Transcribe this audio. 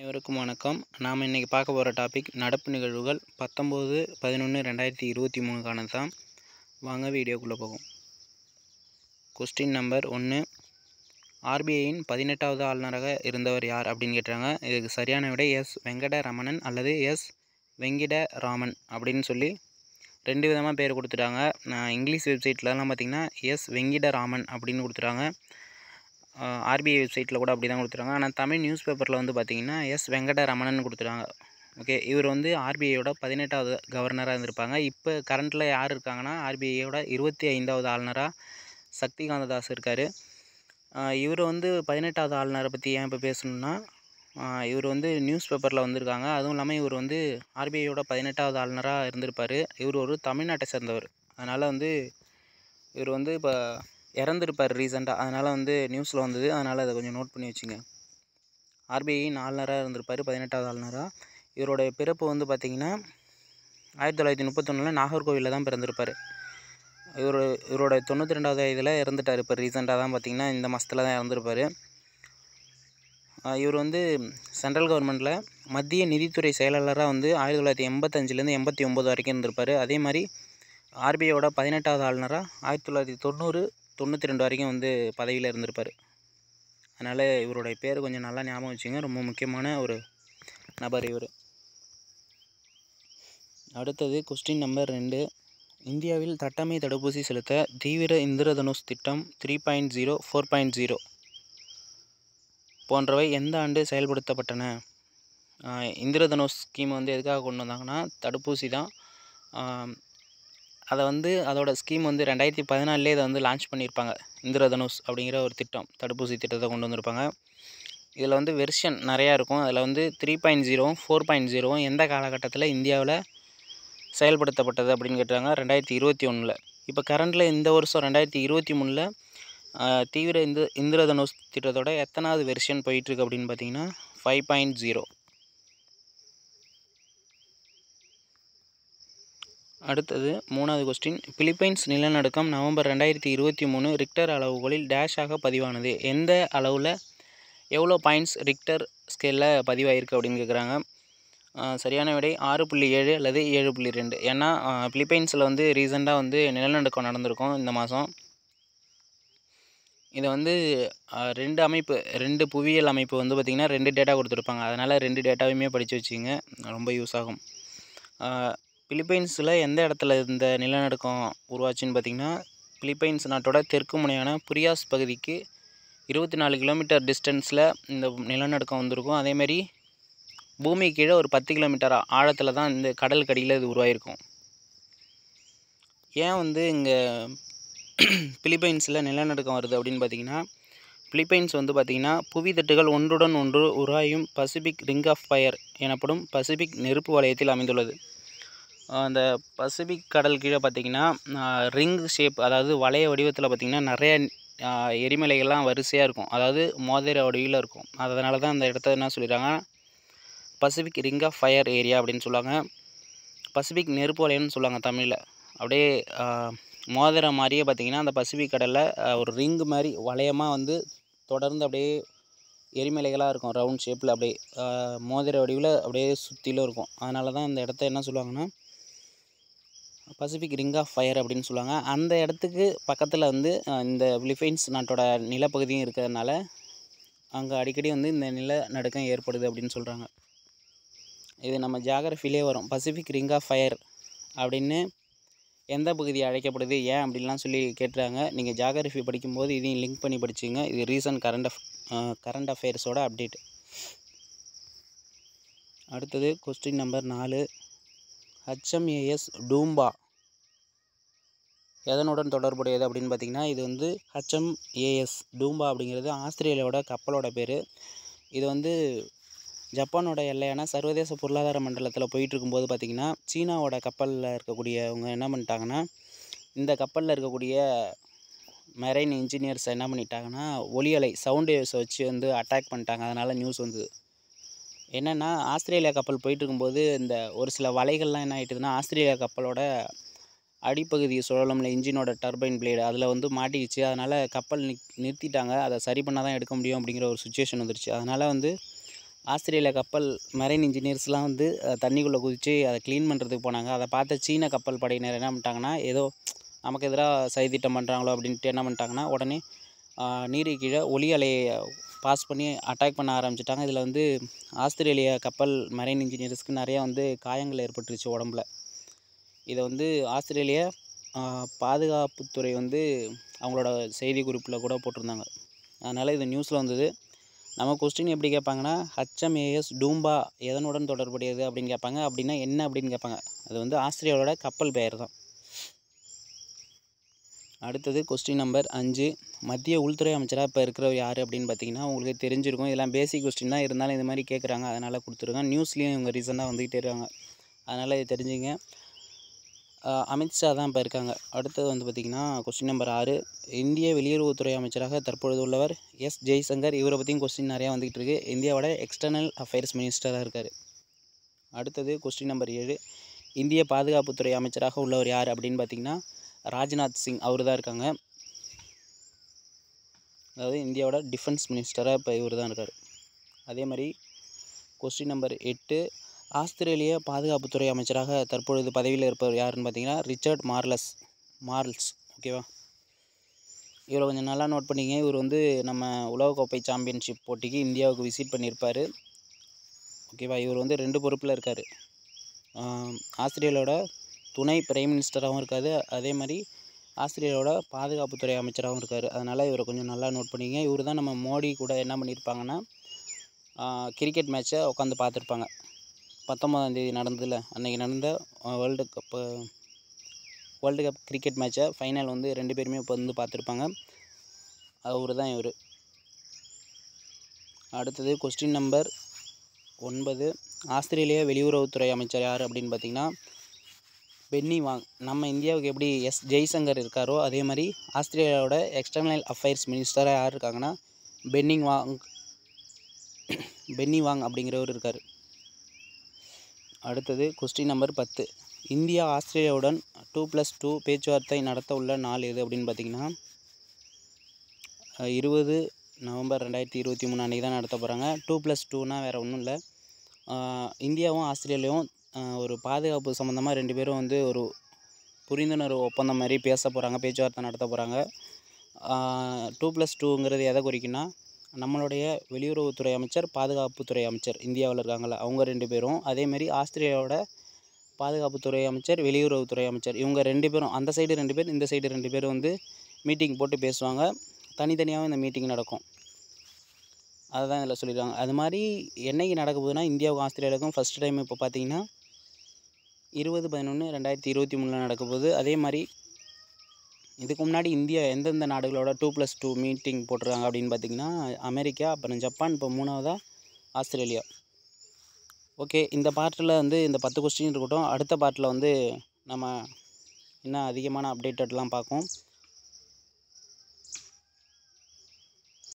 அனைவருக்கும் வணக்கம் நாம் இன்றைக்கி பார்க்க போகிற டாபிக் நடப்பு நிகழ்வுகள் பத்தொம்போது பதினொன்று ரெண்டாயிரத்தி இருபத்தி மூணுக்கானது தான் வாங்க வீடியோக்குள்ளே போகும் கொஸ்டின் நம்பர் ஒன்று ஆர்பிஐயின் பதினெட்டாவது ஆளுநராக இருந்தவர் யார் அப்படின்னு கேட்டாங்க இதுக்கு சரியான விடை எஸ் வெங்கடரமணன் அல்லது எஸ் வெங்கிடராமன் அப்படின்னு சொல்லி ரெண்டு விதமாக பேர் கொடுத்துட்டாங்க நான் இங்கிலீஷ் வெப்சைட்லலாம் பார்த்திங்கன்னா எஸ் வெங்கிடராமன் அப்படின்னு கொடுத்துட்டாங்க ஆர்பிஐ வெப்சைட்டில் கூட அப்படி தான் கொடுத்துருக்காங்க ஆனால் தமிழ் நியூஸ் பேப்பரில் வந்து பார்த்திங்கன்னா எஸ் வெங்கடரமணன் கொடுத்துருக்காங்க ஓகே இவர் வந்து ஆர்பிஐயோட பதினெட்டாவது கவர்னராக இருந்திருப்பாங்க இப்போ கரண்ட்டில் யார் இருக்காங்கன்னா ஆர்பிஐயோட இருபத்தி ஐந்தாவது ஆளுநராக சக்திகாந்த தாஸ் இருக்கார் இவர் வந்து பதினெட்டாவது ஆளுநரை பற்றி ஏன் இப்போ பேசணுன்னா இவர் வந்து நியூஸ் பேப்பரில் வந்திருக்காங்க அதுவும் இல்லாமல் இவர் வந்து ஆர்பிஐயோட பதினெட்டாவது ஆளுநராக இருந்திருப்பார் இவர் ஒரு தமிழ்நாட்டை சேர்ந்தவர் அதனால் வந்து இவர் வந்து இப்போ இறந்துருப்பார் ரீசெண்டாக அதனால் வந்து நியூஸில் வந்தது அதனால் அதை கொஞ்சம் நோட் பண்ணி வச்சுங்க ஆர்பிஐயின் ஆளுநராக இருந்திருப்பார் பதினெட்டாவது ஆளுநராக இவருடைய பிறப்பு வந்து பார்த்திங்கன்னா ஆயிரத்தி தொள்ளாயிரத்தி முப்பத்தொன்னில் நாகர்கோவிலில் தான் பிறந்திருப்பார் இவர் இவரோட தொண்ணூற்றி ரெண்டாவது வயதில் இறந்துட்டார் இப்போ ரீசெண்டாக தான் பார்த்திங்கன்னா இந்த மாதத்தில் தான் இறந்துருப்பார் இவர் வந்து சென்ட்ரல் கவர்மெண்ட்டில் மத்திய நிதித்துறை செயலாளராக வந்து ஆயிரத்தி தொள்ளாயிரத்தி எண்பத்தஞ்சிலேருந்து எண்பத்தி ஒம்பது வரைக்கும் இருந்திருப்பார் அதே மாதிரி ஆர்பிஐயோட பதினெட்டாவது ஆளுநராக ஆயிரத்தி தொள்ளாயிரத்தி தொண்ணூறு தொண்ணூற்றி ரெண்டு வரைக்கும் வந்து பதவியில் இருந்திருப்பார் அதனால் இவருடைய பேர் கொஞ்சம் நல்லா ஞாபகம் வச்சுங்க ரொம்ப முக்கியமான ஒரு நபர் இவர் அடுத்தது கொஸ்டின் நம்பர் ரெண்டு இந்தியாவில் தட்டமை தடுப்பூசி செலுத்த தீவிர இந்திரதனுஷ் திட்டம் three point zero four point zero போன்றவை எந்த ஆண்டு செயல்படுத்தப்பட்டன இந்திரதனுஷ் ஸ்கீம் வந்து எதுக்காக கொண்டு வந்தாங்கன்னா தடுப்பூசி தான் அதை வந்து அதோட ஸ்கீம் வந்து ரெண்டாயிரத்தி பதினாலே இதை வந்து லான்ச் பண்ணியிருப்பாங்க இந்திரதனுஷ் அப்படிங்கிற ஒரு திட்டம் தடுப்பூசி திட்டத்தை கொண்டு வந்திருப்பாங்க இதில் வந்து வெர்ஷன் நிறையா இருக்கும் அதில் வந்து த்ரீ பாயிண்ட் ஜீரோவும் ஃபோர் பாயிண்ட் ஜீரோவும் எந்த காலகட்டத்தில் இந்தியாவில் செயல்படுத்தப்பட்டது அப்படின்னு கேட்டாங்க ரெண்டாயிரத்தி இருபத்தி ஒன்றில் இப்போ கரண்டில் இந்த வருஷம் ரெண்டாயிரத்தி இருபத்தி மூணில் தீவிர இந்த இந்திரதனுஷ் திட்டத்தோட எத்தனாவது வெர்ஷன் போயிட்டுருக்கு அப்படின்னு பார்த்தீங்கன்னா ஃபைவ் பாயிண்ட் ஜீரோ அடுத்தது மூணாவது கொஸ்டின் பிலிப்பைன்ஸ் நிலநடுக்கம் நவம்பர் ரெண்டாயிரத்தி இருபத்தி மூணு ரிக்டர் அளவுகளில் டேஷாக பதிவானது எந்த அளவில் எவ்வளோ பாயிண்ட்ஸ் ரிக்டர் ஸ்கேலில் பதிவாயிருக்கு அப்படின்னு கேட்குறாங்க சரியான விடை ஆறு புள்ளி ஏழு அல்லது ஏழு புள்ளி ரெண்டு ஏன்னா பிலிப்பைன்ஸில் வந்து ரீசெண்டாக வந்து நிலநடுக்கம் நடந்திருக்கும் இந்த மாதம் இதை வந்து ரெண்டு அமைப்பு ரெண்டு புவியியல் அமைப்பு வந்து பார்த்திங்கன்னா ரெண்டு டேட்டா கொடுத்துருப்பாங்க அதனால் ரெண்டு டேட்டாவையுமே படித்து வச்சுங்க ரொம்ப யூஸ் ஆகும் பிலிப்பைன்ஸில் எந்த இடத்துல இந்த நிலநடுக்கம் உருவாச்சுன்னு பார்த்திங்கன்னா பிலிப்பைன்ஸ் நாட்டோட தெற்கு முனையான புரியாஸ் பகுதிக்கு இருபத்தி நாலு கிலோமீட்டர் டிஸ்டன்ஸில் இந்த நிலநடுக்கம் வந்திருக்கும் அதேமாரி பூமி கீழே ஒரு பத்து கிலோமீட்டர் ஆழத்தில் தான் இந்த கடல் கடியில் இது உருவாயிருக்கும் ஏன் வந்து இங்கே பிலிப்பைன்ஸில் நிலநடுக்கம் வருது அப்படின்னு பார்த்திங்கன்னா பிலிப்பைன்ஸ் வந்து பார்த்திங்கன்னா புவி தட்டுகள் ஒன்றுடன் ஒன்று உராயும் பசிபிக் ரிங் ஆஃப் ஃபயர் எனப்படும் பசிபிக் நெருப்பு வலயத்தில் அமைந்துள்ளது அந்த பசிபிக் கடல் கீழே பார்த்திங்கன்னா ரிங் ஷேப் அதாவது வளைய வடிவத்தில் பார்த்திங்கன்னா நிறைய எரிமலைகள்லாம் வரிசையாக இருக்கும் அதாவது மோதிர வடிவில் இருக்கும் அதனால தான் அந்த இடத்த என்ன சொல்லிடுறாங்க Pacific ring of fire area அப்படின்னு சொல்லுவாங்க பசிபிக் நெருப்பு வளையம்னு சொல்லுவாங்க தமிழில் அப்படியே மோதிர மாதிரியே பார்த்திங்கன்னா அந்த பசிபிக் கடலில் ஒரு ரிங்கு மாதிரி வளையமாக வந்து தொடர்ந்து அப்படியே எரிமலைகளாக இருக்கும் ரவுண்ட் ஷேப்பில் அப்படியே மோதிர வடிவில் அப்படியே சுற்றிலும் இருக்கும் அதனால தான் அந்த இடத்த என்ன சொல்லுவாங்கன்னா பசிபிக் ரிங் ஆஃப் ஃபயர் அப்படின்னு சொல்லுவாங்க அந்த இடத்துக்கு பக்கத்தில் வந்து இந்த பிலிப்பைன்ஸ் நாட்டோட நிலப்பகுதியும் இருக்கிறதுனால அங்கே அடிக்கடி வந்து இந்த நிலநடுக்கம் ஏற்படுது அப்படின்னு சொல்கிறாங்க இது நம்ம ஜாகிரஃபிலே வரும் பசிபிக் ரிங் ஆஃப் ஃபயர் அப்படின்னு எந்த பகுதி அழைக்கப்படுது ஏன் அப்படின்லாம் சொல்லி கேட்டுறாங்க நீங்கள் ஜாகிரஃபி படிக்கும்போது இதையும் லிங்க் பண்ணி படிச்சுங்க இது ரீசன்ட் கரண்ட் அஃப் கரண்ட் அஃபேர்ஸோட அப்டேட் அடுத்தது கொஸ்டின் நம்பர் நாலு ஹச்எம்ஏஎஸ் டூம்பா எதனுடன் தொடர்புடையது அப்படின்னு பார்த்தீங்கன்னா இது வந்து ஹச்எம்ஏஎஸ் டூம்பா அப்படிங்கிறது ஆஸ்திரேலியாவோட கப்பலோட பேர் இது வந்து ஜப்பானோட எல்லையான சர்வதேச பொருளாதார மண்டலத்தில் போயிட்டு இருக்கும்போது பார்த்திங்கன்னா சீனாவோட கப்பலில் இருக்கக்கூடியவங்க என்ன பண்ணிட்டாங்கன்னா இந்த கப்பலில் இருக்கக்கூடிய மெரைன் இன்ஜினியர்ஸ் என்ன பண்ணிட்டாங்கன்னா ஒலியலை சவுண்ட் வேவ்ஸை வச்சு வந்து அட்டாக் பண்ணிட்டாங்க அதனால் நியூஸ் வந்தது என்னென்னா ஆஸ்திரேலியா கப்பல் போயிட்டு இருக்கும்போது இந்த ஒரு சில வலைகள்லாம் என்ன ஆகிட்டுதுன்னா ஆஸ்திரேலியா கப்பலோட அடிப்பகுதி சுழலும்ல இன்ஜினோட டர்பைன் பிளேடு அதில் வந்து மாட்டிக்கிச்சு அதனால் கப்பல் நிக் நிறுத்திட்டாங்க அதை சரி பண்ணால் தான் எடுக்க முடியும் அப்படிங்கிற ஒரு சுச்சுவேஷன் வந்துருச்சு அதனால் வந்து ஆஸ்திரேலியா கப்பல் மெரைன் இன்ஜினியர்ஸ்லாம் வந்து அஹ், தண்ணிக்குள்ளே குதித்து அதை க்ளீன் பண்ணுறதுக்கு போனாங்க அதை பார்த்த சீன கப்பல் படையினர் என்ன பண்ணிட்டாங்கன்னா ஏதோ நமக்கு எதிராக சதித்திட்டம் பண்ணுறாங்களோ அப்படின்ட்டு என்ன பண்ணிட்டாங்கன்னா உடனே ஆஹ், நீருக்கு கீழே ஒலி அலையை பாஸ் பண்ணி அட்டாக் பண்ண ஆரம்பிச்சிட்டாங்க இதில் வந்து ஆஸ்திரேலியா கப்பல் மெரைன் இன்ஜினியர்ஸ்க்கு நிறையா வந்து காயங்கள் ஏற்பட்டுருச்சு உடம்புல இதை வந்து ஆஸ்திரேலியா ஆஹ், பாதுகாப்புத்துறை வந்து அவங்களோட செய்தி குறிப்பில் கூட போட்டிருந்தாங்க அதனால் இது நியூஸில் வந்தது நம்ம கொஸ்டின் எப்படி கேட்பாங்கன்னா ஹச்எம்ஏஎஸ் டூம்பா எதனுடன் தொடர்புடையது அப்படின்னு கேட்பாங்க அப்படின்னா என்ன அப்படின்னு கேட்பாங்க அது வந்து ஆஸ்திரேலியாவோட கப்பல் பெயர் தான் அடுத்தது கொஸ்டின் நம்பர் அஞ்சு மத்திய உள்துறை அமைச்சராக இப்போ இருக்கிறவர் யார் அப்படின்னு பார்த்தீங்கன்னா உங்களுக்கு தெரிஞ்சிருக்கும் இதெல்லாம் பேசிக் கொஸ்டின் தான் இருந்தாலும் இந்த மாதிரி கேட்குறாங்க அதனால் கொடுத்துருக்கேன் நியூஸ்லேயும் இவங்க ரீசெண்டாக வந்துக்கிட்டே இருக்காங்க அதனால் இது தெரிஞ்சுங்க ஆஹ் அமித்ஷா தான் இப்போ இருக்காங்க அடுத்தது வந்து பார்த்திங்கன்னா கொஸ்டின் நம்பர் ஆறு இந்திய வெளியுறவுத்துறை அமைச்சராக தற்பொழுது உள்ளவர் எஸ் ஜெய்சங்கர் இவரை பற்றியும் கொஸ்டின் நிறையா வந்துக்கிட்டு இருக்கு இந்தியாவோட எக்ஸ்டர்னல் அஃபேர்ஸ் மினிஸ்டராக இருக்கார் அடுத்தது கொஸ்டின் நம்பர் ஏழு இந்திய பாதுகாப்புத்துறை அமைச்சராக உள்ளவர் யார் அப்படின்னு பார்த்தீங்கன்னா ராஜ்நாத் சிங் அவர் தான் இருக்காங்க அதாவது இந்தியாவோட டிஃபென்ஸ் மினிஸ்டராக இப்போ இவர் தான் இருக்கார் அதே மாதிரி கொஸ்டின் நம்பர் எட்டு ஆஸ்திரேலிய பாதுகாப்புத்துறை அமைச்சராக தற்பொழுது பதவியில் இருப்பவர் யாருன்னு பார்த்தீங்கன்னா ரிச்சர்ட் மார்லஸ் மார்ல்ஸ் ஓகேவா இவரை கொஞ்சம் நல்லா நோட் பண்ணிங்க இவர் வந்து நம்ம உலகக்கோப்பை சாம்பியன்ஷிப் போட்டிக்கு இந்தியாவுக்கு விசிட் பண்ணியிருப்பார் ஓகேவா இவர் வந்து ரெண்டு பொறுப்பில் இருக்கார் ஆஸ்திரேலியாவோட துணை பிரைம் மினிஸ்டராகவும் இருக்காரு அதே மாதிரி ஆஸ்திரேலியாவோட பாதுகாப்புத்துறை அமைச்சராகவும் இருக்கார் அதனால் இவரை கொஞ்சம் நல்லா நோட் பண்ணிங்க இவர் தான் நம்ம மோடி கூட என்ன பண்ணியிருப்பாங்கன்னா கிரிக்கெட் மேட்ச்சை உட்காந்து பார்த்துருப்பாங்க பத்தொன்பதாம் தேதி நடந்ததில்ல அன்றைக்கி நடந்த world cup world cup cricket மேட்ச்சை ஃபைனல் வந்து ரெண்டு பேருமே இப்போ வந்து பார்த்துருப்பாங்க அவர் தான் இவர் அடுத்தது கொஸ்டின் நம்பர் ஒன்பது ஆஸ்திரேலிய வெளியுறவுத்துறை அமைச்சர் யார் அப்படின்னு பார்த்தீங்கன்னா பென்னி வாங் நம்ம இந்தியாவுக்கு எப்படி எஸ் ஜெய்சங்கர் இருக்காரோ அதே மாதிரி ஆஸ்திரேலியாவோட எக்ஸ்டர்னல் அஃபேர்ஸ் மினிஸ்டராக யார் இருக்காங்கன்னா பென்னிங் வாங் பென்னி வாங் அப்படிங்கிறவர் இருக்கார் அடுத்தது கொஸ்டின் நம்பர் பத்து இந்தியா ஆஸ்திரேலியாவுடன் டூ ப்ளஸ் டூ பேச்சுவார்த்தை நடத்த உள்ள நாள் எது அப்படின்னு பார்த்தீங்கன்னா அஹ், இருபது நவம்பர் ரெண்டாயிரத்தி இருபத்தி மூணு அன்றைக்கி தான் நடத்த போகிறாங்க டூ ப்ளஸ் டூனால் வேறு ஒன்றும் இல்லை இந்தியாவும் ஆஸ்திரேலியாவும் அஹ், ஒரு பாதுகாப்பு சம்மந்தமாக ரெண்டு பேரும் வந்து ஒரு புரிந்துணர்வு ஒப்பந்தம் மாதிரி பேச போகிறாங்க பேச்சுவார்த்தை நடத்த போகிறாங்க டூ ப்ளஸ் டூங்கிறது எதை குறிக்குன்னா நம்மளுடைய வெளியுறவுத்துறை அமைச்சர் பாதுகாப்புத்துறை அமைச்சர் இந்தியாவில் இருக்காங்கள்ல அவங்க ரெண்டு பேரும் அதேமாரி ஆஸ்திரேலியாவோட பாதுகாப்புத்துறை அமைச்சர் வெளியுறவுத்துறை அமைச்சர் இவங்க ரெண்டு பேரும் அந்த சைடு ரெண்டு பேர் இந்த சைடு ரெண்டு பேர் வந்து மீட்டிங் போட்டு பேசுவாங்க தனித்தனியாகவும் இந்த மீட்டிங் நடக்கும் அதுதான் இதில் சொல்லியிருக்காங்க அது மாதிரி என்னைக்கு நடக்க போகுதுன்னா இந்தியாவுக்கும் ஆஸ்திரேலியாவுக்கும் ஃபஸ்ட் டைம் இப்போ பார்த்தீங்கன்னா இருபது பதினொன்று ரெண்டாயிரத்தி இருபத்தி மூணில் நடக்க போகுது அதே மாதிரி இதுக்கு முன்னாடி இந்தியா எந்தெந்த நாடுகளோட டூ ப்ளஸ் டூ மீட்டிங் போட்டிருக்காங்க அப்படின்னு பார்த்தீங்கன்னா அமெரிக்கா அப்புறம் ஜப்பான் இப்போ மூணாவதாக ஆஸ்திரேலியா ஓகே இந்த பார்ட்டில் வந்து இந்த பத்து கொஸ்டின் இருக்கட்டும் அடுத்த பார்ட்டில் வந்து நம்ம இன்னும் அதிகமான அப்டேட்டட்லாம் பார்ப்போம்